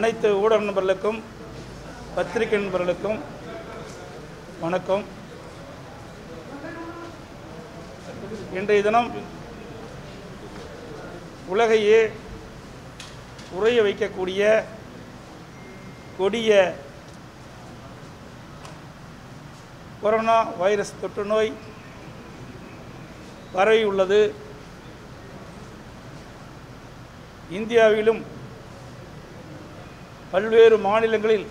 அனைத்து ஊடக நண்பர்களுக்கும் பத்திரிகை நண்பர்களுக்கும் வணக்கம் இன்றைய தினம் உலகையே உறைய வைக்கக்கூடிய கொடிய கொரோனா வைரஸ் தொற்று நோய் பரவி உள்ளது இந்தியாவிலும் பல்வேறு மாநிலங்களில்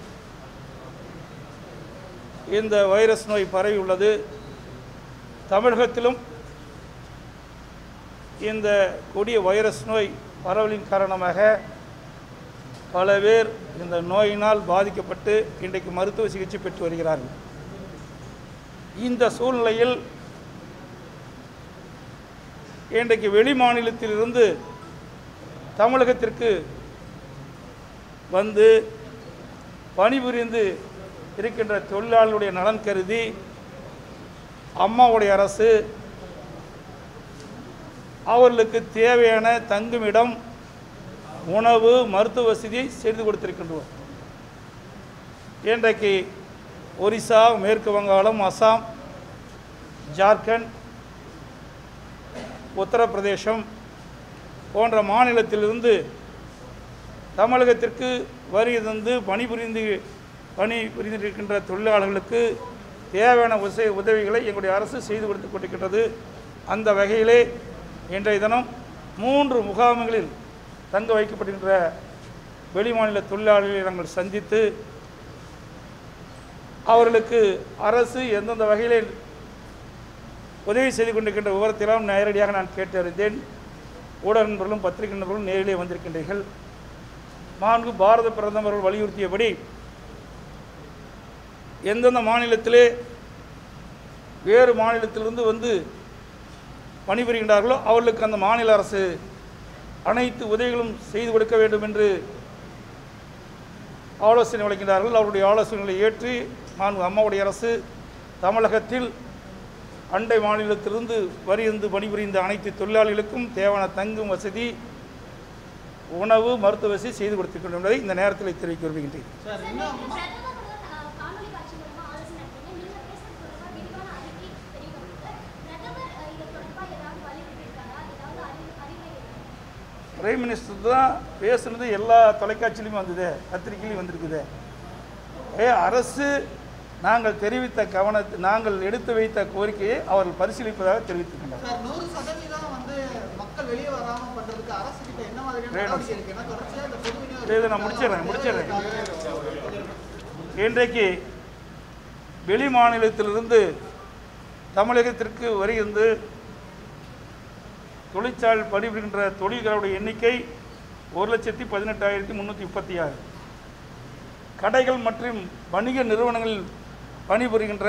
இந்த வைரஸ் நோய் பரவி உள்ளது தமிழகத்திலும் இந்த கொடிய வைரஸ் நோய் பரவலின் காரணமாக பல பேர் இந்த நோயினால் பாதிக்கப்பட்டு இன்றைக்கு மருத்துவ சிகிச்சை பெற்று வருகிறார்கள் இந்த சூழ்நிலையில் இன்றைக்கு வெளி மாநிலத்திலிருந்து தமிழகத்திற்கு வந்து பணிபுரிந்து இருக்கின்ற தொழிலாளர்களுடைய நலன் கருதி அம்மாவுடைய அரசு அவர்களுக்கு தேவையான தங்குமிடம் உணவு மருத்துவ வசதியை செய்து கொடுத்திருக்கின்றோம் இன்றைக்கு ஒரிசா மேற்கு வங்காளம் அசாம் ஜார்க்கண்ட் உத்தரப்பிரதேசம் போன்ற மாநிலத்திலிருந்து தமிழகத்திற்கு வரி தந்து பணிபுரிந்து பணி புரிந்திருக்கின்ற தொழிலாளர்களுக்கு தேவையான உசை உதவிகளை எங்களுடைய அரசு செய்து கொடுத்து கொண்டிருக்கின்றது அந்த வகையிலே இன்றைய தினம் மூன்று முகாம்களில் தங்க வைக்கப்பட்டிருக்கின்ற வெளிமாநில தொழிலாளர்களை நாங்கள் சந்தித்து அவர்களுக்கு அரசு எந்தெந்த வகையிலே உதவி செய்து கொண்டிருக்கின்ற விவரத்திலாம் நேரடியாக நான் கேட்டு அறிந்தேன் ஊடக நண்பர்களும் பத்திரிகை நண்பர்களும் நேரிலே வந்திருக்கின்றீர்கள் மாண்பு பாரத பிரதமர்கள் வலியுறுத்தியபடி எந்தெந்த மாநிலத்திலே வேறு மாநிலத்திலிருந்து வந்து பணிபுரிகின்றார்களோ அவர்களுக்கு அந்த மாநில அரசு அனைத்து உதவிகளும் செய்து கொடுக்க வேண்டும் என்று ஆலோசனை வழங்கினார்கள் அவருடைய ஆலோசனைகளை ஏற்று மாண்பு அம்மாவுடைய அரசு தமிழகத்தில் அண்டை மாநிலத்திலிருந்து வரியிருந்து பணிபுரிந்த அனைத்து தொழிலாளிகளுக்கும் தேவையான தங்கும் வசதி உணவு மருத்துவ வசதி செய்து கொடுத்திருக்கின்றோம் என்பதை இந்த நேரத்தில் தெரிவிக்க விரும்புகின்றேன் சார் பிரதமருடன் அஹ், காணொலி காட்சி மூலமா ஆலோசனை நடத்தினீங்க. நீங்க பேசுறது தொடர்பா விரிவான அறிக்கை தெரிவிக்கப்பட்டது. பிரதமர் அஹ், இது தொடர்பா ஏதாவது வலியுறுத்தியிருக்காரா? ஏதாவது அறிவு- அறிவுரை இருக்கா? பிரைம் மினிஸ்டர் தான் பேசுனது எல்லா தொலைக்காட்சியிலையும் வந்தது பத்திரிகையிலையும் வந்திருக்குது ஏ அரசு நாங்கள் தெரிவித்த கவனத்தை நாங்கள் எடுத்து வைத்த கோரிக்கையை அவர்கள் பரிசீலிப்பதாக தெரிவித்திருக்கின்றனர் சார் நூறு சதவீதம் வந்து மக்கள் வெளியே வராம பண்றதுக்கு அரசு கிட்ட என்ன மாதிரியான வேணும். நடவடிக்கை இருக்கு ஏன்னா தொடர்ச்சியா இந்த பொது விநியோக இதை நான் முடிச்சிடுறேன் முடிச்சிடுறேன் இன்றைக்கு வெளி மாநிலத்திலிருந்து தமிழகத்திற்கு வருகின்ற தொழிற்சாலை பணிபுரிகின்ற தொழில்களுடைய எண்ணிக்கை ஒரு லட்சத்தி பதினெட்டாயிரத்தி முந்நூற்றி முப்பத்தி ஆறு கடைகள் மற்றும் வணிக நிறுவனங்களில் பணிபுரிகின்ற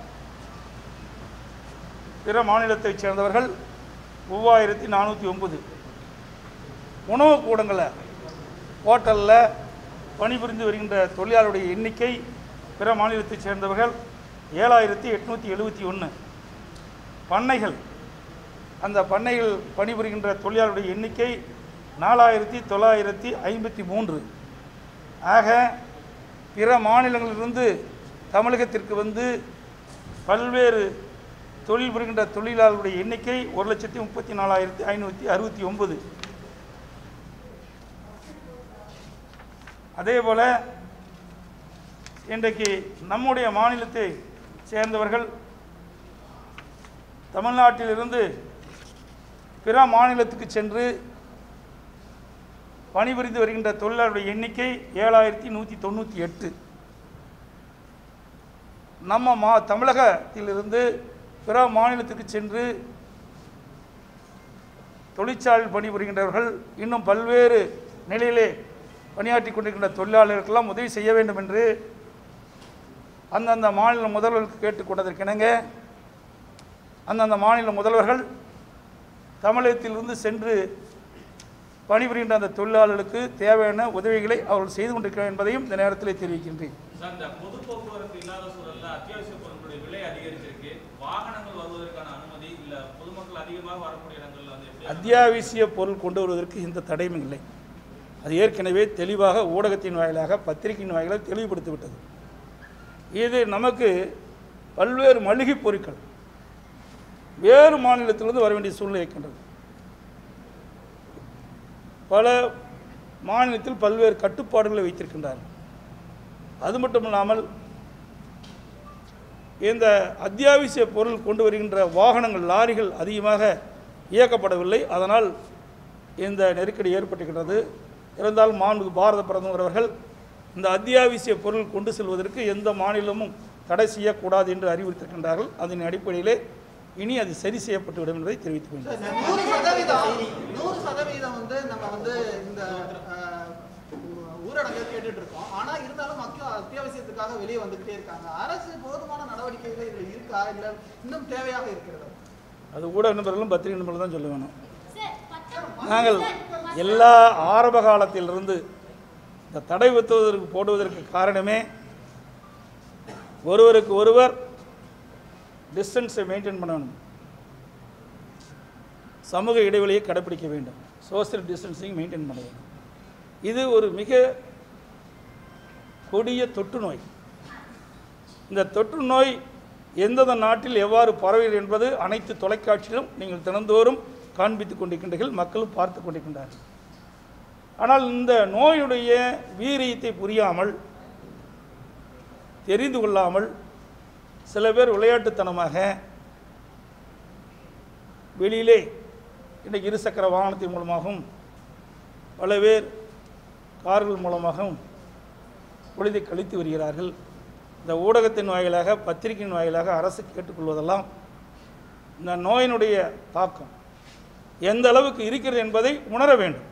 பிற மாநிலத்தைச் சேர்ந்தவர்கள் மூவாயிரத்தி நானூற்றி ஒம்பது உணவு கூடங்களில் ஹோட்டலில் பணிபுரிந்து வருகின்ற தொழிலாளருடைய எண்ணிக்கை பிற மாநிலத்தைச் சேர்ந்தவர்கள் ஏழாயிரத்தி எட்நூற்றி எழுபத்தி ஒன்று பண்ணைகள் அந்த பண்ணைகள் பணிபுரிகின்ற தொழிலாளருடைய எண்ணிக்கை நாலாயிரத்தி தொள்ளாயிரத்தி ஐம்பத்தி மூன்று ஆக பிற மாநிலங்களிலிருந்து தமிழகத்திற்கு வந்து பல்வேறு தொழில் புரிகின்ற தொழிலாளர்களுடைய எண்ணிக்கை ஒரு லட்சத்தி முப்பத்தி நாலாயிரத்தி ஐநூற்றி அறுபத்தி ஒன்பது அதே போல் இன்றைக்கு நம்முடைய மாநிலத்தை சேர்ந்தவர்கள் தமிழ்நாட்டிலிருந்து பிற மாநிலத்துக்கு சென்று பணிபுரிந்து வருகின்ற தொழிலாளருடைய எண்ணிக்கை ஏழாயிரத்தி நூற்றி தொண்ணூற்றி எட்டு நம்ம மா தமிழகத்திலிருந்து பிற மாநிலத்துக்கு சென்று தொழிற்சாலையில் பணிபுரிகின்றவர்கள் இன்னும் பல்வேறு நிலையிலே பணியாற்றி கொண்டிருக்கின்ற தொழிலாளர்களுக்கெல்லாம் உதவி செய்ய வேண்டும் என்று அந்தந்த மாநில முதல்வர்களுக்கு கேட்டுக்கொண்டதற்கிணங்க அந்தந்த மாநில முதல்வர்கள் தமிழகத்திலிருந்து சென்று பணிபுரிகின்ற அந்த தொழிலாளர்களுக்கு தேவையான உதவிகளை அவர்கள் செய்து கொண்டிருக்கிறார் என்பதையும் இந்த நேரத்தில் தெரிவிக்கின்றேன் சார் இந்த பொது போக்குவரத்து இல்லாத சூழல்ல அத்தியாவசிய பொருட்களுடைய விலை அதிகரிச்சிருக்கு வாகனங்கள் வருவதற்கான அனுமதி இல்ல பொதுமக்கள் அதிகமாக வரக்கூடிய இடங்கள்ல வந்து எப்படி அத்தியாவசிய பொருள் கொண்டு வருவதற்கு எந்த தடையும் இல்லை அது ஏற்கனவே தெளிவாக ஊடகத்தின் வாயிலாக பத்திரிகையின் வாயிலாக தெளிவுபடுத்தி விட்டது இது நமக்கு பல்வேறு மளிகை பொருட்கள் வேறு மாநிலத்திலிருந்து வர வேண்டிய சூழ்நிலை இருக்கின்றது பல மாநிலத்தில் பல்வேறு கட்டுப்பாடுகளை வைத்திருக்கின்றார்கள் அது மட்டும் இல்லாமல் இந்த அத்தியாவசிய பொருள் கொண்டு வருகின்ற வாகனங்கள் லாரிகள் அதிகமாக இயக்கப்படவில்லை அதனால் இந்த நெருக்கடி ஏற்பட்டிருக்கிறது இருந்தாலும் மாண்பு பாரத பிரதமர் அவர்கள் இந்த அத்தியாவசிய பொருள் கொண்டு செல்வதற்கு எந்த மாநிலமும் தடை செய்யக்கூடாது என்று அறிவுறுத்திருக்கின்றார்கள் அதன் அடிப்படையிலே இனி அது சரி செய்யப்பட்டுவிடும் என்பதை தெரிவித்துக் கொள்கிறேன் சார், நூறு சதவீதம் நூறு சதவீதம் வந்து நம்ம வந்து இந்த அஹ், ஊரடங்கை கேட்டுட்டு இருக்கோம் ஆனா இருந்தாலும் மக்கள் அத்தியாவசியத்துக்காக வெளியே வந்துகிட்டே இருக்காங்க அரசு போதுமான நடவடிக்கைகள் இதுல இருக்கா இல்ல இன்னும் தேவையாக இருக்கிறதா அது ஊடக நண்பர்களும் பத்திரிகை நண்பர்களும் தான் சொல்ல வேணும் சார் பத்தொன்பது நாங்கள் எல்லா ஆரம்ப காலத்திலிருந்து இந்த தடை வைத்துவதற்கு போடுவதற்கு காரணமே ஒருவருக்கு ஒருவர் டிஸ்டன்ஸை மெயின்டைன் பண்ண வேண்டும் சமூக இடைவெளியை கடைப்பிடிக்க வேண்டும் சோஷியல் டிஸ்டன்சிங் மெயின்டைன் பண்ண வேண்டும் இது ஒரு மிக கொடிய தொற்று நோய் இந்த தொற்று நோய் எந்தெந்த நாட்டில் எவ்வாறு பரவுகிறது என்பது அனைத்து தொலைக்காட்சியிலும் நீங்கள் தினந்தோறும் காண்பித்துக் கொண்டிருக்கின்றீர்கள் மக்களும் பார்த்து கொண்டிருக்கின்றார்கள் ஆனால் இந்த நோயுடைய வீரியத்தை புரியாமல் தெரிந்து கொள்ளாமல் சில பேர் விளையாட்டுத்தனமாக வெளியிலே இன்றைக்கு இருசக்கர வாகனத்தின் மூலமாகவும் பல பேர் கார்கள் மூலமாகவும் பொழுதை கழித்து வருகிறார்கள் இந்த ஊடகத்தின் வாயிலாக பத்திரிகையின் வாயிலாக அரசு கேட்டுக்கொள்வதெல்லாம் இந்த நோயினுடைய தாக்கம் எந்த அளவுக்கு இருக்கிறது என்பதை உணர வேண்டும்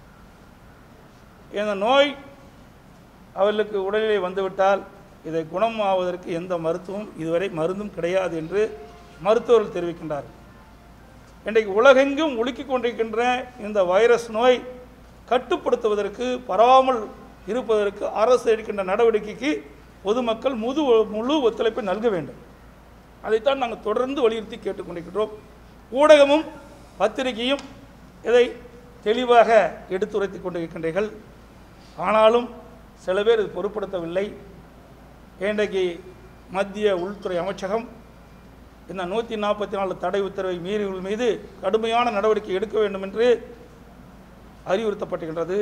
இந்த நோய் அவர்களுக்கு உடலிலே வந்துவிட்டால் இதை குணமாவதற்கு எந்த மருத்துவம் இதுவரை மருந்தும் கிடையாது என்று மருத்துவர்கள் தெரிவிக்கின்றார்கள் இன்றைக்கு உலகெங்கும் உலுக்கிக் கொண்டிருக்கின்ற இந்த வைரஸ் நோய் கட்டுப்படுத்துவதற்கு பரவாமல் இருப்பதற்கு அரசு எடுக்கின்ற நடவடிக்கைக்கு பொதுமக்கள் முது முழு ஒத்துழைப்பை நல்க வேண்டும் அதைத்தான் நாங்கள் தொடர்ந்து வலியுறுத்தி கேட்டுக்கொண்டிருக்கின்றோம் ஊடகமும் பத்திரிகையும் இதை தெளிவாக எடுத்துரைத்து கொண்டிருக்கின்றீர்கள் ஆனாலும் சில பேர் இது பொருட்படுத்தவில்லை இன்றைக்கு மத்திய உள்துறை அமைச்சகம் இந்த நூற்றி நாற்பத்தி நாலு தடை உத்தரவை மீறியவர்கள் மீது கடுமையான நடவடிக்கை எடுக்க வேண்டும் என்று அறிவுறுத்தப்பட்டுகின்றது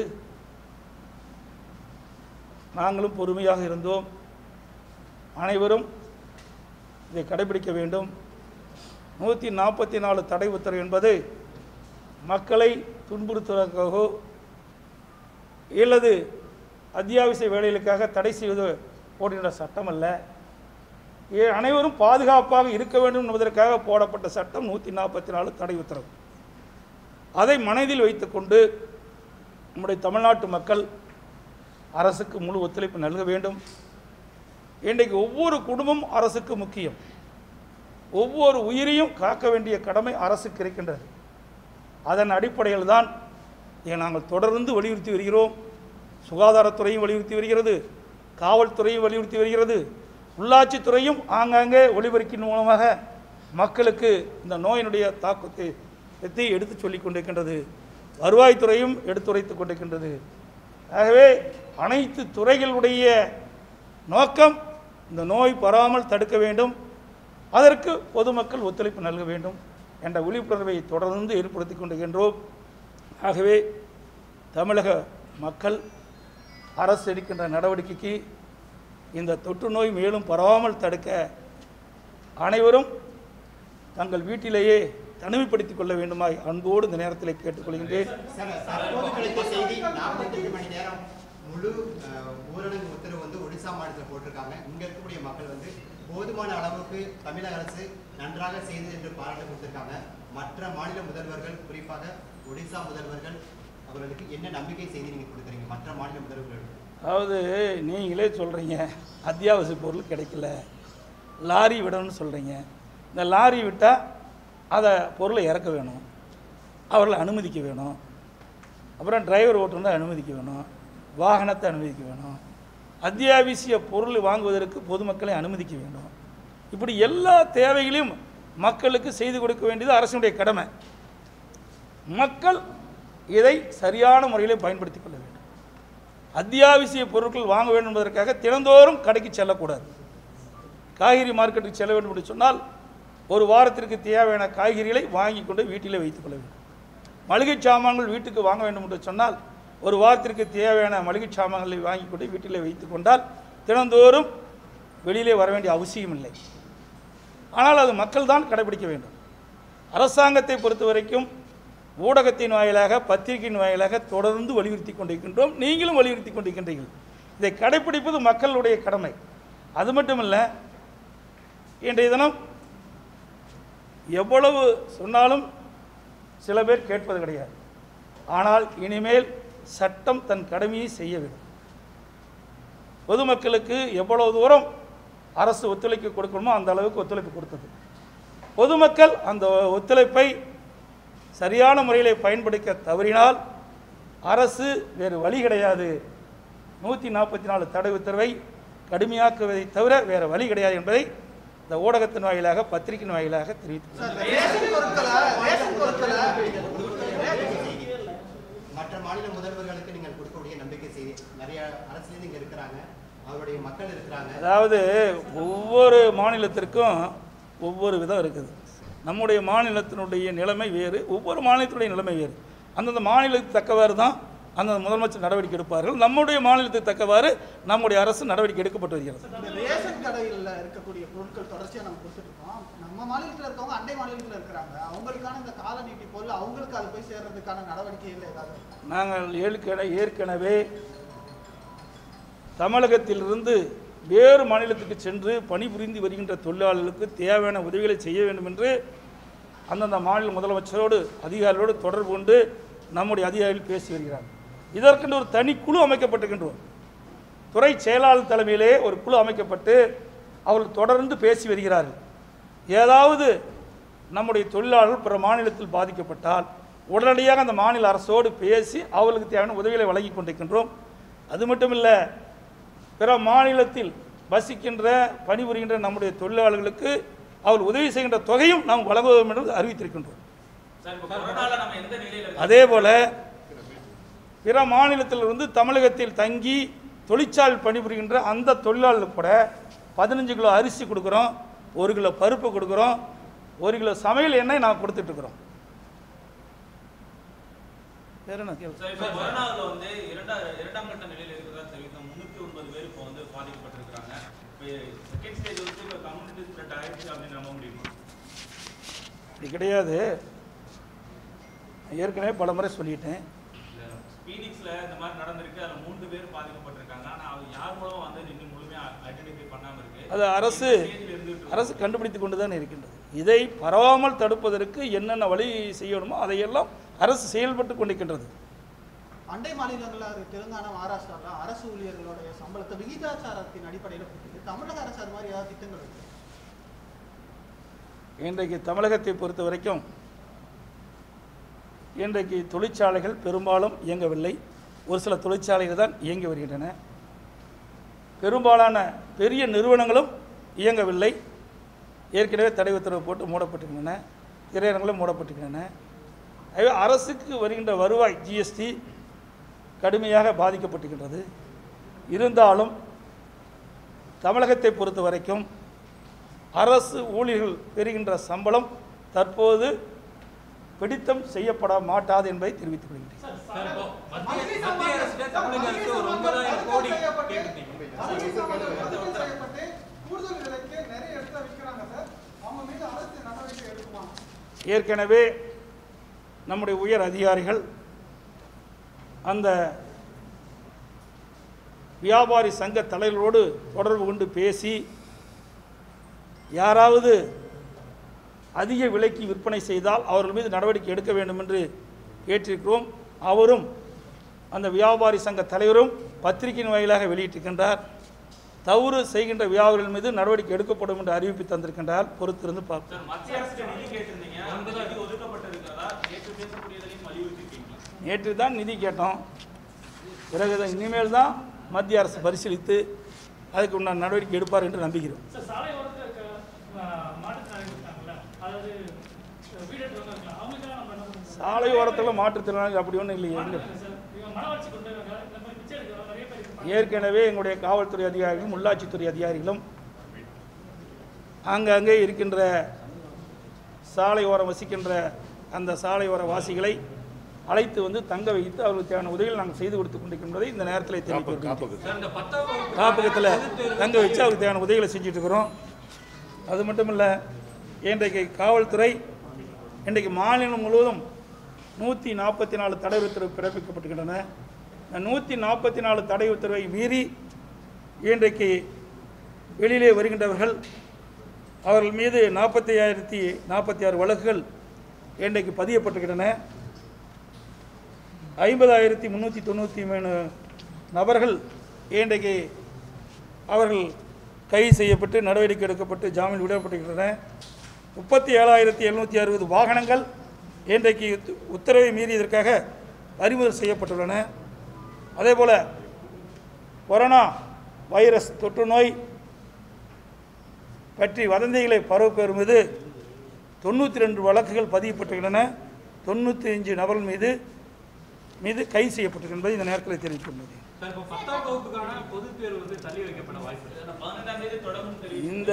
நாங்களும் பொறுமையாக இருந்தோம் அனைவரும் இதை கடைபிடிக்க வேண்டும் நூற்றி நாற்பத்தி நாலு தடை உத்தரவு என்பது மக்களை துன்புறுத்துவதற்காகவோ இல்லது அத்தியாவசிய வேலைகளுக்காக தடை செய்வது போடுகின்ற சட்டம் அல்ல ஏ- அனைவரும் பாதுகாப்பாக இருக்க வேண்டும் என்பதற்காக போடப்பட்ட சட்டம் நூற்றி நாற்பத்தி நாலு தடை உத்தரவு அதை மனதில் வைத்துக்கொண்டு நம்முடைய தமிழ்நாட்டு மக்கள் அரசுக்கு முழு ஒத்துழைப்பு நல்க வேண்டும் இன்றைக்கு ஒவ்வொரு குடும்பம் அரசுக்கு முக்கியம் ஒவ்வொரு உயிரையும் காக்க வேண்டிய கடமை அரசுக்கு இருக்கின்றது அதன் அடிப்படையில் தான் இதை நாங்கள் தொடர்ந்து வலியுறுத்தி வருகிறோம் சுகாதாரத்துறையும் வலியுறுத்தி வருகிறது காவல்துறையும் வலியுறுத்தி வருகிறது உள்ளாட்சித்துறையும் ஆங்காங்கே ஒளிபரப்பின் மூலமாக மக்களுக்கு இந்த நோயினுடைய தாக்கத்தை பற்றி எடுத்து சொல்லிக் கொண்டிருக்கின்றது வருவாய்த்துறையும் எடுத்துரைத்து கொண்டிருக்கின்றது ஆகவே அனைத்து துறைகளுடைய நோக்கம் இந்த நோய் பராமல் தடுக்க வேண்டும் அதற்கு பொதுமக்கள் ஒத்துழைப்பு நல்க வேண்டும் என்ற விழிப்புணர்வை தொடர்ந்து ஏற்படுத்தி கொண்டிருக்கின்றோம் ஆகவே தமிழக மக்கள் அரசு எடுக்கின்ற நடவடிக்கைக்கு இந்த தொற்று நோய் மேலும் பரவாமல் தடுக்க அனைவரும் தங்கள் வீட்டிலேயே தனிமைப்படுத்திக் கொள்ள வேண்டுமாய் அன்போடு இந்த நேரத்தில் கேட்டுக்கொள்கின்றேன் சார் தற்போது கிடைத்த செய்தி நாற்பத்தெட்டு மணி நேரம் முழு அஹ், ஊரடங்கு உத்தரவு வந்து ஒடிசா மாநிலத்தில் போட்டிருக்காங்க இங்க இருக்கக்கூடிய மக்கள் வந்து போதுமான அளவுக்கு தமிழக அரசு நன்றாக செய்தது என்று பாராட்டு கொடுத்திருக்காங்க மற்ற மாநில முதல்வர்கள் குறிப்பாக ஒடிசா முதல்வர்கள் அவர்களுக்கு என்ன நம்பிக்கை செய்தி நீங்க கொடுக்குறீங்க மற்ற மாநில முதல்வர்கள் அதாவது நீங்களே சொல்கிறீங்க அத்தியாவசிய பொருள் கிடைக்கல லாரி விடணும்னு சொல்கிறீங்க இந்த லாரி விட்டால் அதை பொருளை இறக்க வேணும் அவர்களை அனுமதிக்க வேணும் அப்புறம் டிரைவர் ஓட்டுநரை அனுமதிக்க வேணும் வாகனத்தை அனுமதிக்க வேணும் அத்தியாவசிய பொருள் வாங்குவதற்கு பொதுமக்களை அனுமதிக்க வேண்டும் இப்படி எல்லா தேவைகளையும் மக்களுக்கு செய்து கொடுக்க வேண்டியது அரசினுடைய கடமை மக்கள் இதை சரியான முறையில் பயன்படுத்திக் கொள்ள வேண்டும் அத்தியாவசிய பொருட்கள் வாங்க வேண்டும் என்பதற்காக தினந்தோறும் கடைக்கு செல்லக்கூடாது காய்கறி மார்க்கெட்டுக்கு செல்ல வேண்டும் என்று சொன்னால் ஒரு வாரத்திற்கு தேவையான காய்கறிகளை வாங்கி கொண்டு வீட்டிலே வைத்துக் கொள்ள வேண்டும் மளிகை சாமான்கள் வீட்டுக்கு வாங்க வேண்டும் என்று சொன்னால் ஒரு வாரத்திற்கு தேவையான மளிகை சாமான்களை வாங்கி கொண்டு வீட்டிலே வைத்துக் கொண்டால் தினந்தோறும் வெளியிலே வர வேண்டிய அவசியம் இல்லை ஆனால் அது மக்கள் தான் கடைபிடிக்க வேண்டும் அரசாங்கத்தை பொறுத்த வரைக்கும் ஊடகத்தின் வாயிலாக பத்திரிகையின் வாயிலாக தொடர்ந்து வலியுறுத்தி கொண்டிருக்கின்றோம் நீங்களும் வலியுறுத்தி கொண்டிருக்கின்றீர்கள் இதை கடைபிடிப்பது மக்களுடைய கடமை அது மட்டுமல்ல இன்றைய தினம் எவ்வளவு சொன்னாலும் சில பேர் கேட்பது கிடையாது ஆனால் இனிமேல் சட்டம் தன் கடமையை செய்ய வேண்டும் பொதுமக்களுக்கு எவ்வளவு தூரம் அரசு ஒத்துழைப்பு கொடுக்கணுமோ அந்த அளவுக்கு ஒத்துழைப்பு கொடுத்தது பொதுமக்கள் அந்த ஒத்துழைப்பை சரியான முறையில் பயன்படுத்த தவறினால் அரசு வேறு வழி கிடையாது நூற்றி நாற்பத்தி நாலு தடை உத்தரவை கடுமையாக்குவதை தவிர வேறு வழி கிடையாது என்பதை இந்த ஊடகத்தின் வாயிலாக பத்திரிகையின் வாயிலாக தெரிவித்துள்ளது சார், ரேஷன் பொருட்களை ரேஷன் பொருட்களை மற்ற மாநில முதல்வர்களுக்கு நீங்கள் கொடுக்கக்கூடிய நம்பிக்கை செய்தி நிறைய அரசியல் இங்க இருக்கிறாங்க அவருடைய மக்கள் இருக்கிறாங்க அதாவது ஒவ்வொரு மாநிலத்திற்கும் ஒவ்வொரு விதம் இருக்குது நம்முடைய மாநிலத்தினுடைய நிலைமை வேறு ஒவ்வொரு மாநிலத்தினுடைய நிலைமை வேறு அந்தந்த மாநிலத்துக்கு தக்கவாறு தான் அந்தந்த முதலமைச்சர் நடவடிக்கை எடுப்பார்கள் நம்முடைய மாநிலத்துக்கு தக்கவாறு நம்முடைய அரசு நடவடிக்கை எடுக்கப்பட்டு வருகிறது இந்த ரேஷன் கடையில் இருக்கக்கூடிய பொருட்கள் தொடர்ச்சியா நம்ம கொடுத்துட்டு இருக்கோம் நம்ம மாநிலத்தில் இருக்கவங்க அண்டை மாநிலத்தில் இருக்கிறாங்க அவங்களுக்கான இந்த கால நீட்டிப்பு இல்ல அவங்களுக்கு அது போய் சேர்றதுக்கான நடவடிக்கைகள் ஏதாவது இருக்கா? நாங்கள் ஏற்கனவே ஏற்கனவே தமிழகத்திலிருந்து வேறு மாநிலத்துக்கு சென்று பணிபுரிந்து வருகின்ற தொழிலாளர்களுக்கு தேவையான உதவிகளை செய்ய வேண்டும் என்று அந்தந்த மாநில முதலமைச்சரோடு அதிகாரிகளோடு தொடர்பு கொண்டு நம்முடைய அதிகாரிகள் பேசி வருகிறார் இதற்கென்று ஒரு தனி குழு அமைக்கப்பட்டிருக்கின்றோம் துறை செயலாளர் தலைமையிலே ஒரு குழு அமைக்கப்பட்டு அவர்கள் தொடர்ந்து பேசி வருகிறார்கள் ஏதாவது நம்முடைய தொழிலாளர்கள் பிற மாநிலத்தில் பாதிக்கப்பட்டால் உடனடியாக அந்த மாநில அரசோடு பேசி அவர்களுக்கு தேவையான உதவிகளை வழங்கி கொண்டிருக்கின்றோம் அது மட்டும் இல்லை பிற மாநிலத்தில் வசிக்கின்ற பணிபுரிகின்ற நம்முடைய தொழிலாளர்களுக்கு அவர் உதவி செய்கின்ற தொகையும் நாம் வழங்குவோம் என்று அறிவித்திருக்கின்றோம் சார் இப்போ கொரோனால நம்ம எந்த நிலையில இருக்கோம் அதே போல் பிற மாநிலத்திலிருந்து தமிழகத்தில் தங்கி தொழிற்சாலை பணிபுரிகின்ற அந்த தொழிலாளர்களுக்கு கூட பதினஞ்சு கிலோ அரிசி கொடுக்குறோம் ஒரு கிலோ பருப்பு கொடுக்குறோம் ஒரு கிலோ சமையல் எண்ணெய் நான் கொடுத்துட்ருக்குறோம் வேற என்ன கேள்வி சார் இப்போ கொரோனாவில் வந்து இரண்டாம் இரண்டாம் கட்ட நிலையில் இருக்கிறதா தெரிவித்தோம் முன்னூற்றி ஒன்பது பேர் இப்போ வந்து பாதிக்கப்பட்டிருக்கிறாங்க இப்போ செகண்ட் ஸ்டேஜ் வந்து இப்போ கம்யூனிட்டி ஸ்ப்ரெட் ஆயிடுச்சு அப்படின்னு நம்ப முடியுமா இப்படி கிடையாது ஏற்கனவே பல முறை சொல்லிட்டேன் ஸ்பீனிக்ஸில் இந்த மாதிரி நடந்திருக்கு அதில் மூன்று பேர் பாதிக்கப்பட்டிருக்காங்க ஆனால் அது யார் மூலம் வந்து இன்னும் முழுமையாக ஐடென்டிஃபை பண்ணாமல் இருக்கு அது அரசு இந்த stage ல இருந்துட்டு இருக்கு. அரசு கண்டுபிடித்து கொண்டு தான் இருக்கின்றது இதை பரவாமல் தடுப்பதற்கு என்னென்ன வழி செய்யணுமோ அதையெல்லாம் அரசு செயல்பட்டு கொண்டிருக்கின்றது அண்டை மாநிலங்கள்ல அது தெலுங்கானா மகாராஷ்டிரால அரசு ஊழியர்களுடைய சம்பளத்தை விகிதாச்சாரத்தின் அடிப்படையில் கொடுக்குது தமிழக அரசு அது மாதிரி ஏதாவது திட்டங்கள் இருக்கு இன்றைக்கு தமிழகத்தை பொறுத்த வரைக்கும் இன்றைக்கு தொழிற்சாலைகள் பெரும்பாலும் இயங்கவில்லை ஒரு சில தொழிற்சாலைகள் தான் இயங்கி வருகின்றன பெரும்பாலான பெரிய நிறுவனங்களும் இயங்கவில்லை ஏற்கனவே தடை உத்தரவு போட்டு மூடப்பட்டிருக்கின்றன திரையரங்களும் மூடப்பட்டிருக்கின்றன ஆகவே அரசுக்கு வருகின்ற வருவாய் ஜிஎஸ்டி கடுமையாக பாதிக்கப்பட்டிருக்கின்றது இருந்தாலும் தமிழகத்தை பொறுத்த வரைக்கும் அரசு ஊழியர்கள் பெறுகின்ற சம்பளம் தற்போது பிடித்தம் செய்யப்பட மாட்டாது என்பதை தெரிவித்துக் கொள்கிறேன் சார் இப்போ மத்திய மத்திய அரசு தமிழக அரசு ஒரு ஒன்பதாயிரம் கோடி கேட்டுட்டீங்க செய்யப்பட்டு கூடுதல் விலைக்கு நிறைய இடத்துல விற்கிறாங்க சார் அவங்க மீது அரசு நடவடிக்கை எடுக்குமா ஏற்கனவே நம்முடைய உயர் அதிகாரிகள் அந்த வியாபாரி சங்க தலைவர்களோடு தொடர்பு கொண்டு பேசி யாராவது அதிக விலைக்கு விற்பனை செய்தால் அவர்கள் மீது நடவடிக்கை எடுக்க வேண்டும் என்று கேட்டிருக்கிறோம் அவரும் அந்த வியாபாரி சங்க தலைவரும் பத்திரிகையின் வாயிலாக வெளியிட்டிருக்கின்றார் தவறு செய்கின்ற வியாபாரிகள் மீது நடவடிக்கை எடுக்கப்படும் என்று அறிவிப்பு தந்திருக்கின்றார் பொறுத்திருந்து பார்ப்போம் சார் மத்திய அரசு நிதி கேட்டிருந்தீங்க அந்த நிதி ஒதுக்கப்பட்டிருக்கிறதா நேற்று பேசக்கூடியதையும் வலியுறுத்திருக்கீங்களா நேற்று தான் நிதி கேட்டோம் பிறகு தான் இனிமேல் தான் மத்திய அரசு பரிசீலித்து அதுக்கு உண்டான நடவடிக்கை எடுப்பார் என்று நம்புகிறோம் சார் சாலை ஓரத்தில் இருக்க அஹ், மாற்றுத்திறனாளிகள் இருக்காங்கல்ல அதாவது வீடற்றவங்க இருக்கலாம் அவங்களுக்கெல்லாம் நம்ம என்ன பண்ணுறோம் சாலை ஓரத்தில் மாற்றுத்திறனாளி அப்படி ஒன்றும் இல்லையே எங்க சார் இவங்க மன வளர்ச்சி கொண்டு வராங்க இந்த மாதிரி பிச்சை எடுக்கிறவங்க நிறைய ஏற்கனவே எங்களுடைய காவல்துறை அதிகாரிகளும் உள்ளாட்சித்துறை அதிகாரிகளும் ஆங்காங்கே இருக்கின்ற சாலையோரம் வசிக்கின்ற அந்த சாலையோர வாசிகளை அழைத்து வந்து தங்க வைத்து அவர்களுக்கு தேவையான உதவிகள் நாங்கள் செய்து கொடுத்து கொண்டிருக்கின்றதை இந்த நேரத்தில் தெரிவிக்கிறோம் சார் இந்த பத்தாம் வகுப்பு காப்பகத்தில் தங்க வச்சு அவருக்கு தேவையான உதவிகளை செஞ்சுட்டு இருக்கிறோம் அது மட்டும் இல்லை இன்றைக்கு காவல்துறை இன்றைக்கு மாநிலம் முழுவதும் நூற்றி நாற்பத்தி நாலு தடை உத்தரவு பிறப்பிக்கப்பட்டுகின்றன இந்த நூற்றி நாற்பத்தி நாலு தடை உத்தரவை மீறி இன்றைக்கு வெளியிலே வருகின்றவர்கள் அவர்கள் மீது நாற்பத்தி ஆயிரத்தி நாற்பத்தி ஆறு வழக்குகள் இன்றைக்கு பதியப்பட்டுகின்றன ஐம்பதாயிரத்தி முந்நூற்றி தொண்ணூற்றி மூணு நபர்கள் இன்றைக்கு அவர்கள் கைது செய்யப்பட்டு நடவடிக்கை எடுக்கப்பட்டு ஜாமீன் விடப்பட்டிருக்கின்றன முப்பத்தி ஏழாயிரத்தி எழுநூற்றி அறுபது வாகனங்கள் இன்றைக்கு உத்- உத்தரவை மீறியதற்காக பறிமுதல் செய்யப்பட்டுள்ளன அதேபோல் கொரோனா வைரஸ் தொற்று நோய் பற்றி வதந்திகளை பரப்புவர் மீது தொண்ணூற்றி ரெண்டு வழக்குகள் பதியப்பட்டுள்ளன தொண்ணூற்றி அஞ்சு நபர்கள் மீது மீது கைது செய்யப்பட்டிருக்கின்றது இந்த நேரத்தில் தெரிவித்துள்ளது சார் இப்போ பத்தாம் வகுப்புக்கான பொதுத் தேர்வு வந்து தள்ளி வைக்கப்பட வாய்ப்பு இருக்கு பதினெட்டாம் தேதி தொடங்கும் தெரிவித்து இந்த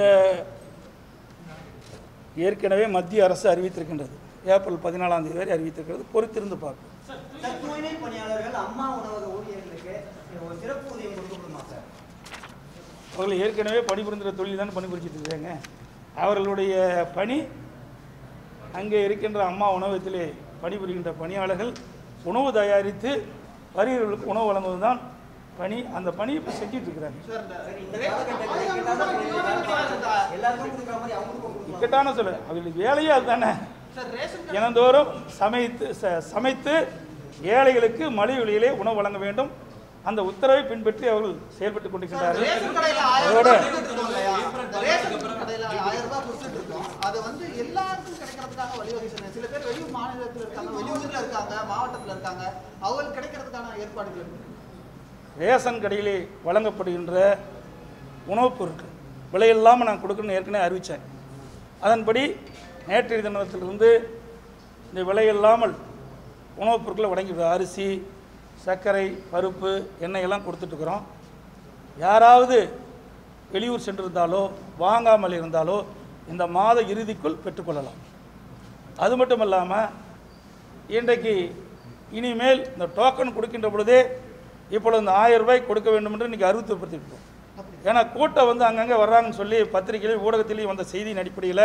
ஏற்கனவே மத்திய அரசு அறிவித்திருக்கின்றது ஏப்ரல் பதினாலாம் தேதி வரை அறிவித்திருக்கிறது பொறுத்திருந்து பார்ப்போம் சார் தூய்மை பணியாளர்கள் அம்மா உணவக ஊழியர்களுக்கு ஒரு சிறப்பு ஊதியம் கொடுக்கப்படுமா சார் அவர்கள் ஏற்கனவே பணிபுரிந்துற தொழில் தான் பணிபுரிச்சிட்டு இருக்காங்க அவர்களுடைய பணி அங்கே இருக்கின்ற அம்மா உணவகத்திலே பணிபுரிகின்ற பணியாளர்கள் உணவு தயாரித்து வறியவர்களுக்கு உணவு வழங்குவது தான் பணி அந்த பணி இப்போ செஞ்சுட்டு இருக்கிறாங்க சார் இந்த சரி இந்த காலகட்டத்தில் இக்கட்டான சூழ்நிலையில எல்லாருக்கும் கொடுக்குற மாதிரி அவங்களுக்கும் கொடுக்கலாம் இக்கட்டான சொல்ல அவர்களுக்கு வேலையே அதுதானே சார் ரேஷன் தினந்தோறும் சமைத்து ச- சமைத்து ஏழைகளுக்கு மலிவு விலையிலே உணவு வழங்க வேண்டும் அந்த உத்தரவை பின்பற்றி அவர்கள் செயல்பட்டுக் கொண்டிருக்கின்றார்கள் ரேஷன் கடையில ஆயிரம் அதோட ரூபாய் கொடுத்துட்டு இருக்கோம் இல்லையா? இந்த ரேஷன் கடையில ஆயிரம் ரூபாய் கொடுத்துட்டு இருக்கோம் அது வந்து எல்லாருக்கும் கிடைக்கிறதுக்காக வழிவகை செய்யணும் சில பேர் வெளியூர் மாநிலத்தில் இருக்காங்க வெளியூர்ல இருக்காங்க மாவட்டத்துல இருக்காங்க அவங்களுக்கு கிடைக்கிறதுக்கான ஏற்பாடுகள் இருக்கு. ரேஷன் கடையிலே வழங்கப்படுகின்ற உணவுப் பொருட்கள் விலையில்லாமல் நான் கொடுக்கணும்னு ஏற்கனவே அறிவித்தேன் அதன்படி நேற்றைய தினத்திலிருந்து இந்த விலையில்லாமல் உணவுப் பொருட்களை வழங்கி அரிசி சர்க்கரை பருப்பு எண்ணெய் எல்லாம் கொடுத்துட்ருக்குறோம் யாராவது வெளியூர் சென்றிருந்தாலோ வாங்காமல் இருந்தாலோ இந்த மாத இறுதிக்குள் பெற்றுக்கொள்ளலாம் அது மட்டும் இல்லாமல் இன்றைக்கு இனிமேல் இந்த டோக்கன் கொடுக்கின்ற பொழுதே இப்பொழுது இந்த ஆயிரம் ரூபாய் கொடுக்க வேண்டும் என்று இன்றைக்கி அறிவித்துப்படுத்திருக்கோம் ஏன்னா கூட்டம் வந்து அங்கங்கே வர்றாங்கன்னு சொல்லி பத்திரிகையிலையும் ஊடகத்திலையும் வந்த செய்தியின் அடிப்படையில்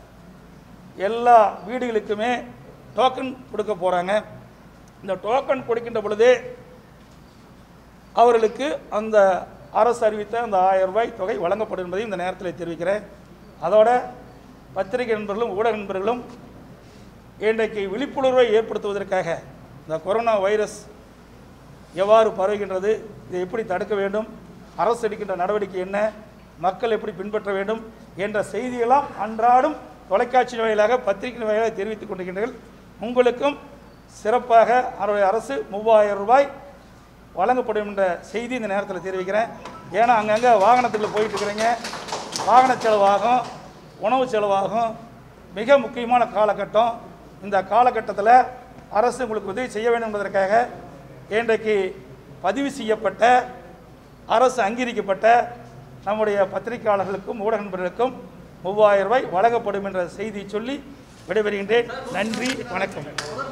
எல்லா வீடுகளுக்குமே டோக்கன் கொடுக்க போகிறாங்க இந்த டோக்கன் கொடுக்கின்ற பொழுதே அவர்களுக்கு அந்த அரசு அறிவித்த அந்த ஆயிரம் ரூபாய் தொகை வழங்கப்படும் என்பதையும் இந்த நேரத்தில் தெரிவிக்கிறேன் அதோட பத்திரிகை நண்பர்களும் ஊடக நண்பர்களும் இன்றைக்கு விழிப்புணர்வை ஏற்படுத்துவதற்காக இந்த கொரோனா வைரஸ் எவ்வாறு பரவுகின்றது இதை எப்படி தடுக்க வேண்டும் அரசு எடுக்கின்ற நடவடிக்கை என்ன மக்கள் எப்படி பின்பற்ற வேண்டும் என்ற செய்தியெல்லாம் அன்றாடம் தொலைக்காட்சி வாயிலாக பத்திரிகை வாயிலாக தெரிவித்துக் கொண்டிருக்கின்றீர்கள் உங்களுக்கும் சிறப்பாக அவருடைய அரசு மூவாயிரம் ரூபாய் வழங்கப்படும் என்ற செய்தி இந்த நேரத்தில் தெரிவிக்கிறேன் ஏன்னா அங்கங்கே வாகனத்துக்குள்ள போயிட்டு இருக்கிறீங்க வாகன செலவாகும் உணவு செலவாகும் மிக முக்கியமான காலகட்டம் இந்த காலகட்டத்தில் அரசு உங்களுக்கு உதவி செய்ய வேண்டும் என்பதற்காக இன்றைக்கு பதிவு செய்யப்பட்ட அரசு அங்கீகரிக்கப்பட்ட நம்முடைய பத்திரிகையாளர்களுக்கும் ஊடக நண்பர்களுக்கும் மூவாயிரம் ரூபாய் வழங்கப்படும் என்ற செய்தியை சொல்லி விடைபெறுகின்றேன் நன்றி வணக்கம்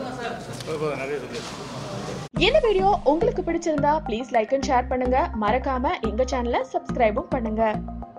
இந்த வீடியோ உங்களுக்கு பிடிச்சிருந்தா ப்ளீஸ் லைக் அண்ட் ஷேர் பண்ணுங்க மறக்காம எங்க சேனலை சப்ஸ்கிரைபும் பண்ணுங்க